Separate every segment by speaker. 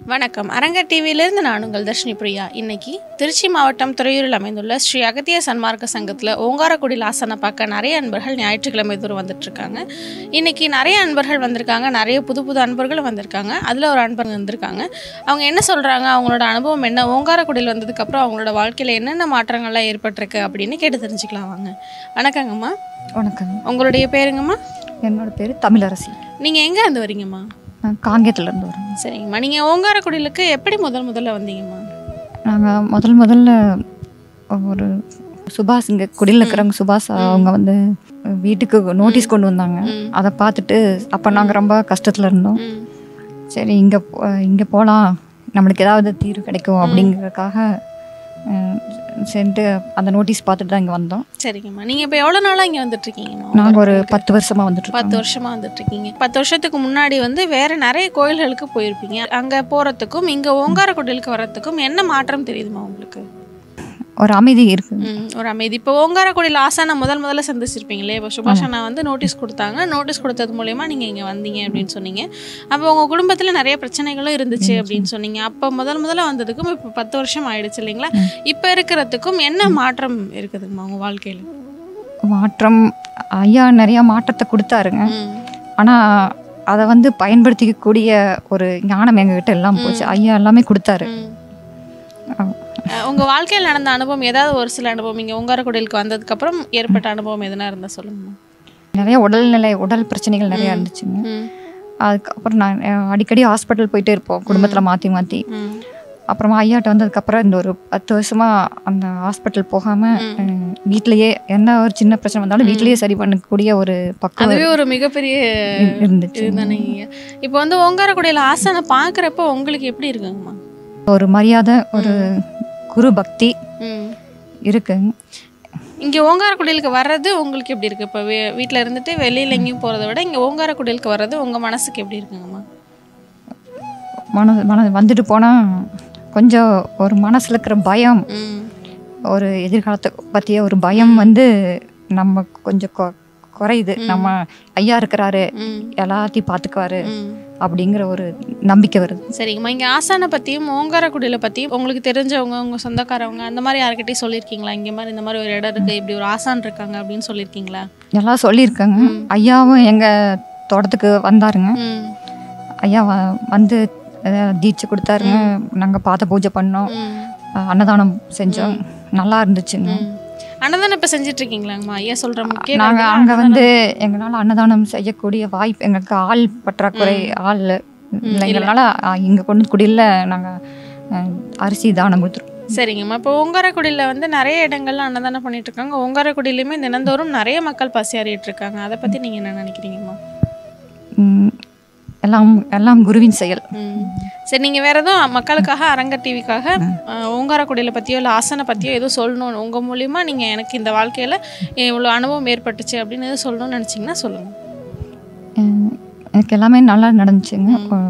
Speaker 1: வணக்கம் அரங்க டிவியிலிருந்து நான் உங்கள் தர்ஷினி பிரியா இன்னைக்கு திருச்சி மாவட்டம் துறையூரில் அமைந்துள்ள ஸ்ரீ அகத்திய சன்மார்க்க சங்கத்தில் ஓங்காரக்குடி லாசனை பார்க்க நிறைய அன்பர்கள் ஞாயிற்றுக்கிழமை தூரம் வந்துட்டு இருக்காங்க இன்னைக்கு நிறைய அன்பர்கள் வந்திருக்காங்க நிறைய புது புது அன்பர்களும் வந்திருக்காங்க அதில் ஒரு அன்பர் வந்திருக்காங்க அவங்க என்ன சொல்கிறாங்க அவங்களோட அனுபவம் என்ன ஓங்காரக்குடியில் வந்ததுக்கப்புறம் அவங்களோட வாழ்க்கையில் என்னென்ன மாற்றங்கள்லாம் ஏற்பட்டிருக்கு அப்படின்னு கேட்டு தெரிஞ்சுக்கலாம் வாங்க வணக்கங்கம்மா
Speaker 2: வணக்கம்
Speaker 1: உங்களுடைய பேருங்கம்மா
Speaker 2: என்னோட பேர் தமிழரசி
Speaker 1: நீங்கள் எங்கே இருந்து வரீங்கம்மா
Speaker 2: நான் காங்கேயத்துலேருந்து வரேன்
Speaker 1: சரிங்கம்மா நீங்கள் ஓங்காரக்குடியிலுக்கு எப்படி முதல் முதல்ல வந்தீங்கம்மா
Speaker 2: நாங்கள் முதல் முதல்ல ஒரு சுபாஷ் இங்கே குடியில் இருக்கிறவங்க சுபாஷ் அவங்க வந்து வீட்டுக்கு நோட்டீஸ் கொண்டு வந்தாங்க
Speaker 1: ம்.
Speaker 2: அதை பார்த்துட்டு அப்போ நாங்கள் ரொம்ப கஷ்டத்தில் இருந்தோம்
Speaker 1: ம்
Speaker 2: சரி இங்கே இங்கே போகலாம் நம்மளுக்கு ஏதாவது தீர்வு கிடைக்கும் அப்படிங்கிறதுக்காக அஹ், சரின்ட்டு அந்த நோட்டீஸ் பார்த்துட்டு தான் இங்கே வந்தோம்
Speaker 1: சரிங்கம்மா நீங்க இப்போ எவ்வளோ நாளாக இங்கே வந்துட்டு இருக்கீங்கம்மா
Speaker 2: நாங்கள் ஒரு பத்து வருஷமாக வந்துட்டு
Speaker 1: பத்து
Speaker 2: இருக்கோம்
Speaker 1: வருஷமா வந்துட்டு இருக்கீங்க பத்து வருஷத்துக்கு முன்னாடி வந்து வேற நிறைய கோயில்களுக்கு போயிருப்பீங்க அங்க போறதுக்கும் இங்க ஓங்காரக்குடிலுக்கு வர்றதுக்கும் என்ன மாற்றம் தெரியுதுமா உங்களுக்கு
Speaker 2: ஒரு அமைதி இருக்குது
Speaker 1: ம், ஒரு அமைதி இப்போ ஓங்காரக்குடியில் ஆசானை முதல் முதல்ல சந்திச்சிருப்பீங்களே இப்போ சுபாஷனா வந்து நோட்டீஸ் கொடுத்தாங்க நோட்டீஸ் கொடுத்தது மூலயமா நீங்கள் இங்கே வந்தீங்க அப்படின்னு சொன்னீங்க அப்போ உங்கள் குடும்பத்தில் நிறைய பிரச்சனைகளும் இருந்துச்சு அப்படின்னு சொன்னீங்க அப்போ முதல் முதல்ல வந்ததுக்கும் இப்போ பத்து வருஷம் ஆயிடுச்சு இல்லைங்களா இப்போ இருக்கிறதுக்கும் என்ன மாற்றம் இருக்குதுங்கம்மா உங்கள் வாழ்க்கையில்
Speaker 2: மாற்றம் ஐயா நிறையா மாற்றத்தை கொடுத்தாருங்க
Speaker 1: ம்
Speaker 2: ஆனால் அதை வந்து பயன்படுத்திக்கக்கூடிய ஒரு ஞானம் எங்ககிட்ட எல்லாம் போச்சு ஐயா எல்லாமே கொடுத்தாரு
Speaker 1: ம்.
Speaker 2: ஆ.
Speaker 1: அஹ் உங்க வாழ்க்கையில் நடந்த அனுபவம் ஏதாவது ஒரு சில அனுபவம் இங்க ஓங்காரக்குடிலுக்கு வந்ததுக்கு அப்புறம் ஏற்பட்ட அனுபவம் எதுனா இருந்தா சொல்லுங்கம்மா
Speaker 2: நிறைய உடல்நிலை உடல் பிரச்சனைகள் நிறைய இருந்துச்சுங்க
Speaker 1: ம்,
Speaker 2: அதுக்கப்புறம் நான் அஹ், அடிக்கடி ஹாஸ்பிட்டல் போயிட்டே இருப்போம் குடும்பத்தில் மாற்றி மாற்றி
Speaker 1: ம்,
Speaker 2: அப்புறமா ஐயாட்ட வந்ததுக்கப்புறம் இந்த ஒரு பத்து வருஷமா அந்த ஹாஸ்பிட்டல் போகாமல் வீட்டிலேயே என்ன ஒரு சின்ன பிரச்சனை வந்தாலும் வீட்டிலேயே சரி பண்ணக்கூடிய ஒரு பக்கம்
Speaker 1: அதுவே ஒரு மிகப்பெரிய
Speaker 2: இருந்துச்சு
Speaker 1: இதுதானே இப்போ வந்து ஓங்காரக்குடியில் ஆசானை பார்க்குறப்ப உங்களுக்கு எப்படி இருக்குங்கம்மா
Speaker 2: ஒரு மரியாதை ஒரு குரு பக்தி
Speaker 1: ம்
Speaker 2: இருக்குங்க
Speaker 1: இங்கே ஓங்காரக்குடிலுக்கு வர்றது உங்களுக்கு எப்படி இருக்கு இப்போ வீ வீட்டில் இருந்துட்டு வெளியில் எங்கேயும் போகிறத விட இங்கே ஓங்காரக்குடிலுக்கு வர்றது உங்கள் மனசுக்கு எப்படி இருக்குங்கம்மா
Speaker 2: மன மன வந்துட்டு போனால் கொஞ்சம் ஒரு மனசில் இருக்கிற பயம்
Speaker 1: ம்
Speaker 2: ஒரு எதிர்காலத்தை பற்றிய ஒரு பயம் வந்து நம்ம கொஞ்சம் கொ குறையுது நம்ம ஐயா இருக்கிறாரு
Speaker 1: ம்
Speaker 2: எல்லாத்தையும் பார்த்துக்குவாரு
Speaker 1: ம்
Speaker 2: அப்படிங்கிற ஒரு நம்பிக்கை வருது
Speaker 1: சரிங்கம்மா இங்கே ஆசானை பற்றியும் ஓங்காரக்குடியில் பற்றியும் உங்களுக்கு தெரிஞ்சவங்க உங்கள் சொந்தக்காரவங்க அந்த மாதிரி யார்கிட்டயும் சொல்லியிருக்கீங்களா இங்கே மாதிரி இந்த மாதிரி ஒரு இடம் இருக்குது இப்படி ஒரு ஆசான் இருக்காங்க அப்படின்னு சொல்லியிருக்கீங்களா
Speaker 2: எல்லாம் சொல்லியிருக்காங்க ஐயாவும் எங்கள் தோட்டத்துக்கு வந்தாருங்க
Speaker 1: ம்
Speaker 2: ஐயா வ- வந்து அஹ், தீட்சை கொடுத்தாருங்க நாங்கள் பாத பூஜை பண்ணோம்
Speaker 1: ம்
Speaker 2: அஹ், அன்னதானம் செஞ்சோம் நல்லா இருந்துச்சுங்க
Speaker 1: ம் அன்னதானம் இப்போ செஞ்சுட்டு இருக்கீங்களாங்கம்மா ஐயா சொல்கிற முக்கிய
Speaker 2: நாங்கள் அங்கே வந்து எங்களால் அன்னதானம் செய்யக்கூடிய வாய்ப்பு எங்களுக்கு ஆள் பற்றாக்குறை ஆள் இல்லைங்கிறனால இங்கே கொண்டு குடியில் நாங்கள் அரிசி தானம் கொடுத்துருக்கோம்
Speaker 1: சரிங்கம்மா இப்போ ஓங்காரக்குடியில் வந்து நிறைய இடங்கள்ல அன்னதானம் பண்ணிட்டு இருக்காங்க ஓங்காரக்குடியிலுமே தினந்தோறும் நிறைய மக்கள் பசியாறிட்டு இருக்காங்க அதை பற்றி நீங்கள் என்ன நினைக்கிறீங்கம்மா
Speaker 2: ம், எல்லாம் எல்லாம் குருவின் செயல்
Speaker 1: ம் சரி நீங்கள் வேறு எதுவும் மக்களுக்காக அரங்க டிவிக்காக ஓங்காரக்குடியில் பற்றியோ இல்லை ஆசனை பற்றியோ எதுவும் சொல்லணும் உங்கள் மூலிமா நீங்கள் எனக்கு இந்த வாழ்க்கையில் இவ்வளோ அனுபவம் ஏற்பட்டுச்சு அப்படின்னு எதுவும் சொல்லணும்னு நினச்சிங்கன்னா சொல்லுங்கள்
Speaker 2: அஹ், எனக்கு எல்லாமே நல்லா நடந்துச்சுங்க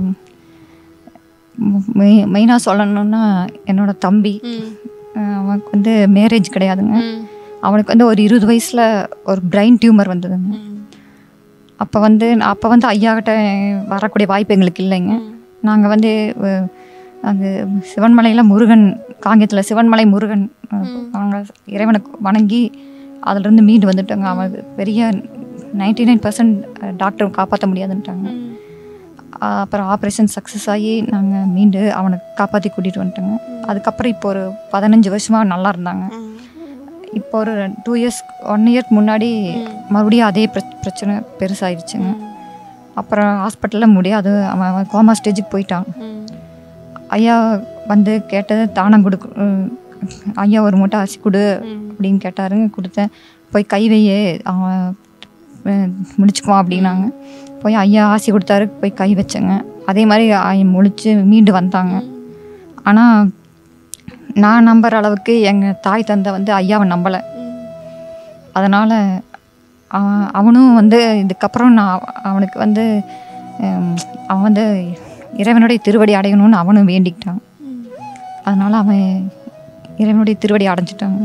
Speaker 2: மெயினாக சொல்லணும்னா என்னோட தம்பி
Speaker 1: ம்
Speaker 2: அஹ், அவனுக்கு வந்து மேரேஜ் கிடையாதுங்க
Speaker 1: ம்
Speaker 2: அவனுக்கு வந்து ஒரு இருபது வயசில் ஒரு பிரைன் டியூமர் வந்ததுங்க
Speaker 1: ம்
Speaker 2: அப்போ வந்து அப்போ வந்து ஐயாக்கிட்ட வரக்கூடிய வாய்ப்பு எங்களுக்கு இல்லைங்க நாங்கள் வந்து அஹ், அங்கே சிவன்மலையில் முருகன் காங்கேயத்தில் சிவன்மலை முருகன் நாங்கள் இறைவனுக்கு வணங்கி அதிலிருந்து மீண்டு வந்துட்டோங்க அவனுக்கு பெரிய நைன்டி நைன் பர்சன்ட் டாக்டர் காப்பாற்ற முடியாதுன்ட்டாங்க
Speaker 1: ம்
Speaker 2: அஹ், அப்புறம் ஆப்ரேஷன் சக்ஸஸ் ஆகி நாங்கள் மீண்டு அவனை காப்பாற்றி கூட்டிகிட்டு வந்துட்டோங்க அதுக்கப்புறம் இப்போ ஒரு பதினஞ்சு வருஷமாக நல்லா இருந்தாங்க
Speaker 1: ம்
Speaker 2: இப்போ ஒரு டூ இயர்ஸ் ஒன் இயர்க்கு முன்னாடி மறுபடியும் அதே பிர பிரச்சனை பெருசாகிடுச்சுங்க அப்புறம் ஹாஸ்பிட்டலில் முடியாது அவன் அவன் கோமா ஸ்டேஜுக்கு போயிட்டான்
Speaker 1: ம்
Speaker 2: ஐயா வந்து கேட்டது தானம் கொடுக்கு உம், ஐயா ஒரு மூட்டை அரிசி கொடு அப்படின்னு கேட்டாருங்க கொடுத்தேன் போய் கை வையே அவன் அஹ், முடிச்சுக்குவான் அப்படின்னாங்க போய் ஐயா ஆசி கொடுத்தாரு போய் கை வச்சேங்க அதே மாதிரி ஐயா முழிச்சு மீண்டு வந்தாங்க ஆனால் நான் நம்புற அளவுக்கு எங்கள் தாய் தந்தை வந்து ஐயாவை நம்பலை அதனால் அவன் அவனும் வந்து இதுக்கப்புறம் நான் அவ- அவனுக்கு வந்து ஹம், அவன் வந்து இறைவனுடைய திருவடி அடையணும்னு அவனும் வேண்டிக்கிட்டான் அதனால் அவன் இறைவனுடைய திருவடி அடைஞ்சிட்டாங்க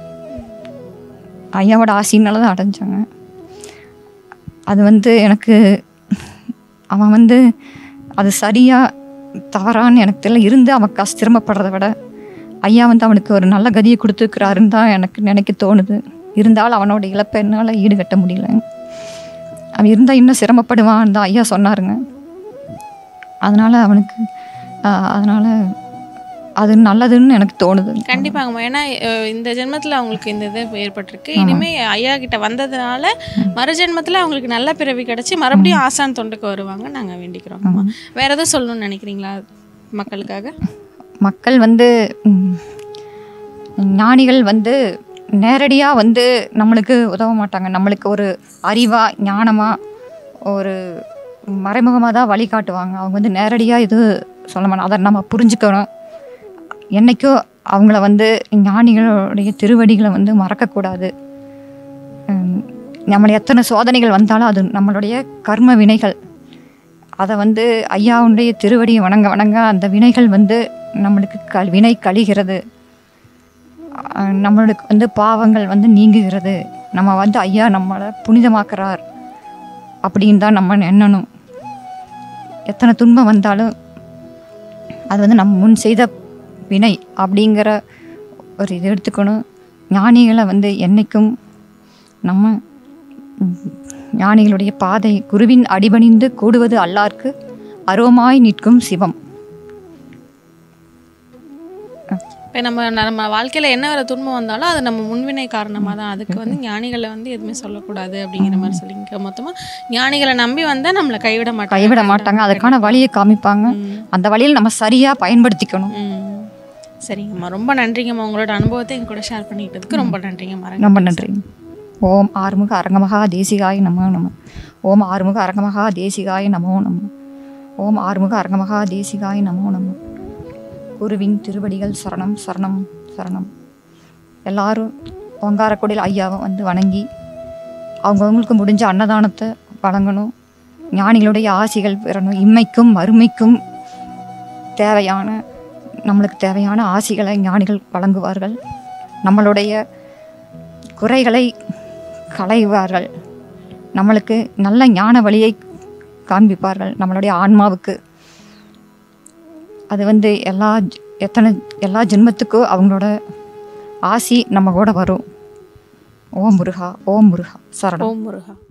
Speaker 2: ஐயாவோட ஆசையினால தான் அடைஞ்சாங்க அது வந்து எனக்கு அவன் வந்து அது சரியாக தவறான்னு எனக்கு தெரியல இருந்து அவன் காசு சிரமப்படுறத விட ஐயா வந்து அவனுக்கு ஒரு நல்ல கதியை கொடுத்துருக்கிறாருன்னு தான் எனக்கு நினைக்க தோணுது இருந்தாலும் அவனோட இழப்பை என்னால் ஈடுகட்ட முடியல அவன் இருந்தால் இன்னும் சிரமப்படுவான்னு தான் ஐயா சொன்னாருங்க அதனால் அவனுக்கு அதனால் அது நல்லதுன்னு எனக்கு தோணுது
Speaker 1: கண்டிப்பாங்கம்மா ஏன்னா அஹ், இந்த ஜென்மத்தில் அவங்களுக்கு இந்த இது ஏற்பட்டிருக்கு இனிமே ஐயா கிட்ட வந்ததுனால மறு ஜென்மத்தில் அவங்களுக்கு நல்ல பிறவி கிடைச்சி மறுபடியும் ஆசான் தொண்டுக்கு வருவாங்க நாங்கள் வேண்டிக்கிறோம் வேற எதுவும் சொல்லணும்னு நினைக்கிறீங்களா மக்களுக்காக
Speaker 2: மக்கள் வந்து ம், ஞானிகள் வந்து நேரடியாக வந்து நம்மளுக்கு உதவ மாட்டாங்க நம்மளுக்கு ஒரு அறிவாக ஞானமாக ஒரு மறைமுகமாக தான் வழிகாட்டுவாங்க அவங்க வந்து நேரடியாக இது சொல்ல மாட்டாங்க அதை நம்ம புரிஞ்சுக்கணும் என்றைக்கும் அவங்கள வந்து ஞானிகளுடைய திருவடிகளை வந்து மறக்கக்கூடாது ம், நம்மளை எத்தனை சோதனைகள் வந்தாலும் அது நம்மளுடைய கர்ம வினைகள் அதை வந்து ஐயாவுடைய திருவடியை வணங்க வணங்க அந்த வினைகள் வந்து நம்மளுக்கு க வினை கழிகிறது அஹ் நம்மளுக்கு வந்து பாவங்கள் வந்து நீங்குகிறது நம்ம வந்து ஐயா நம்மளை புனிதமாக்குறார் அப்படின்னு தான் நம்ம எண்ணணும் எத்தனை துன்பம் வந்தாலும் அது வந்து நம்ம முன் செய்த வினை அப்படிங்கிற ஒரு இது எடுத்துக்கணும் ஞானிகளை வந்து என்றைக்கும் நம்ம ம், ஞானிகளுடைய பாதை குருவின் அடிபணிந்து கூடுவது அல்லார்க்கு அருவமாய் நிற்கும் சிவம்
Speaker 1: இப்போ நம்ம நம்ம வாழ்க்கையில் என்ன வேற துன்பம் வந்தாலும் அது நம்ம முன்வினை காரணமாக தான் அதுக்கு வந்து ஞானிகளை வந்து எதுவுமே சொல்லக்கூடாது அப்படிங்கிற மாதிரி சொல்லிங்க மொத்தமாக ஞானிகளை நம்பி வந்தால் நம்மளை கைவிட மாட்டாங்க
Speaker 2: கைவிட மாட்டாங்க அதுக்கான வழியை காமிப்பாங்க அந்த வழியில் நம்ம சரியாக பயன்படுத்திக்கணும்
Speaker 1: ம். சரிங்கம்மா ரொம்ப நன்றிங்கம்மா உங்களோட அனுபவத்தை எங்க கூட ஷேர் பண்ணிக்கிட்டதுக்கு ரொம்ப நன்றிங்கம்மா
Speaker 2: ரொம்ப நன்றி ஓம் ஆறுமுக அரங்கமகா தேசிகாய நமோ நம ஓம் ஆறுமுக அரங்கமகா தேசிகாய நமோ நம ஓம் ஆறுமுக அரங்கமகா தேசிகாய நமோ நம குருவின் திருவடிகள் சரணம் சரணம் சரணம் எல்லாரும் ஓங்காரக்குடியில் ஐயாவை வந்து வணங்கி அவங்கவுங்களுக்கு முடிஞ்ச அன்னதானத்தை வழங்கணும் ஞானிகளுடைய ஆசிகள் பெறணும் இம்மைக்கும் மறுமைக்கும் தேவையான நம்மளுக்கு தேவையான ஆசிகளை ஞானிகள் வழங்குவார்கள் நம்மளுடைய குறைகளை களைவார்கள் நம்மளுக்கு நல்ல ஞான வழியை காண்பிப்பார்கள் நம்மளுடைய ஆன்மாவுக்கு அது வந்து எல்லா ஜ- எத்தனை எல்லா ஜென்மத்துக்கும் அவங்களோட ஆசி நம்ம கூட வரும் ஓம் முருகா ஓம் முருகா சரணம்
Speaker 1: ஓம் முருகா